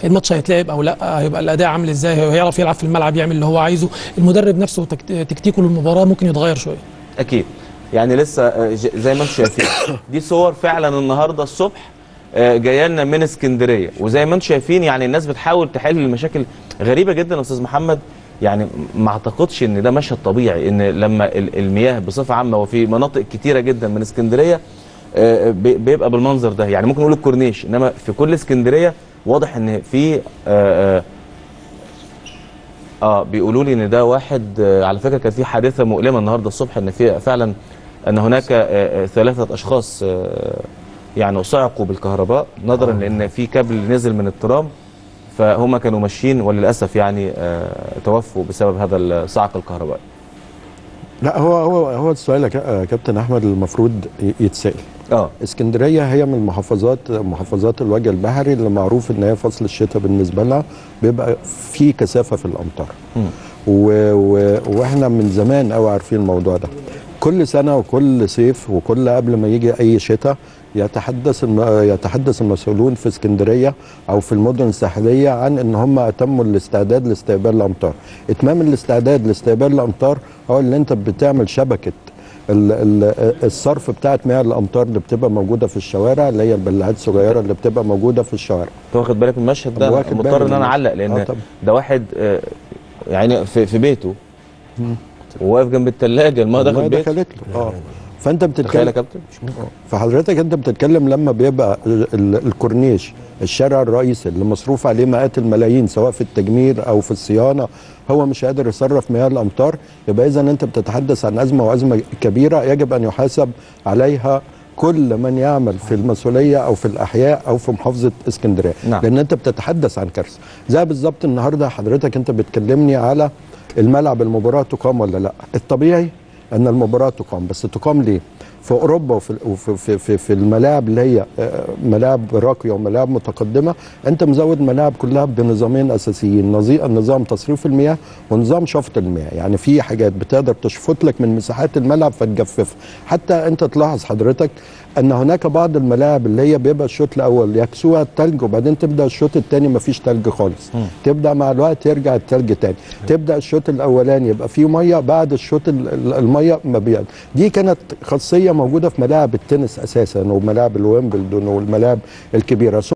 الماتش هيتلعب او لا هيبقى الاداء عامل ازاي هيعرف يلعب في الملعب يعمل اللي هو عايزه المدرب نفسه تكت- تكتيكه للمباراه ممكن يتغير شويه اكيد يعني لسه آه، ج- زي ما انتم شايفين دي صور فعلا النهارده الصبح آه، جايه لنا من اسكندريه وزي ما انتم شايفين يعني الناس بتحاول تحل المشاكل غريبه جدا يا استاذ محمد يعني ما اعتقدش ان ده مشهد طبيعي ان لما ال- المياه بصفه عامه وفي مناطق كتيره جدا من اسكندريه آه، بي- بيبقى بالمنظر ده يعني ممكن نقول الكورنيش انما في كل اسكندريه واضح ان في آه، آه، اه بيقولوا لي ان ده واحد آه على فكره كان في حادثه مؤلمه النهارده الصبح ان في فعلا ان هناك آه آه ثلاثه اشخاص آه يعني صعقوا بالكهرباء نظرا لان في كابل نزل من الترام فهم كانوا ماشيين وللاسف يعني آه توفوا بسبب هذا الصعق الكهربائي لا هو هو هو السؤال يا كا- يا كابتن احمد المفروض ي- يتسال اه اسكندريه هي من المحافظات محافظات الوجه البحري اللي معروف ان هي فصل الشتاء بالنسبه لها بيبقى في كثافه في الامطار مم. و... و... واحنا من زمان قوي عارفين الموضوع ده كل سنه وكل صيف وكل قبل ما يجي اي شتاء يتحدث الم... يتحدث المسؤولون في اسكندريه او في المدن الساحليه عن ان هم اتموا الاستعداد لاستقبال الامطار اتمام الاستعداد لاستقبال الامطار هو اللي انت بتعمل شبكه ال- ال- الصرف بتاعت مياه الامطار اللي بتبقى موجوده في الشوارع اللي هي البلاعات الصغيره اللي بتبقى موجوده في الشوارع انت واخد بالك من المشهد ده واخد بالي مضطر ان من انا المشهد. اعلق لان آه طبعا. ده واحد آه يعني في, في بيته وواقف جنب الثلاجه الماء والله داخل بيته دخلت له اه فانت تخيل يا بتتكلم كابتن فحضرتك انت بتتكلم لما بيبقى ال- ال- الكورنيش الشارع الرئيسي اللي مصروف عليه مئات الملايين سواء في التجمير او في الصيانه هو مش قادر يصرف مياه الامطار يبقى اذا انت بتتحدث عن ازمه وازمه كبيره يجب ان يحاسب عليها كل من يعمل في المسؤوليه او في الاحياء او في محافظه اسكندريه نعم. لان انت بتتحدث عن كارثه زي بالظبط النهارده حضرتك انت بتكلمني على الملعب المباراه تقام ولا لا الطبيعي ان المباراه تقام بس تقام ليه في اوروبا وفي وفي في, في, في الملاعب اللي هي آه، ملاعب راقيه وملاعب متقدمه انت مزود ملاعب كلها بنظامين اساسيين نظي- نظام تصريف المياه ونظام شفط المياه يعني في حاجات بتقدر تشفط لك من مساحات الملعب فتجففها حتى انت تلاحظ حضرتك ان هناك بعض الملاعب اللي هي بيبقى الشوط الاول يكسوها التلج وبعدين تبدا الشوط الثاني مفيش تلج خالص تبدا مع الوقت يرجع التلج تاني تبدا الشوط الاولاني يبقى فيه ميه بعد الشوط ال- ال- الميه ما بيقل دي كانت خاصيه موجوده في ملاعب التنس اساسا وملاعب الويمبلدون والملاعب الكبيره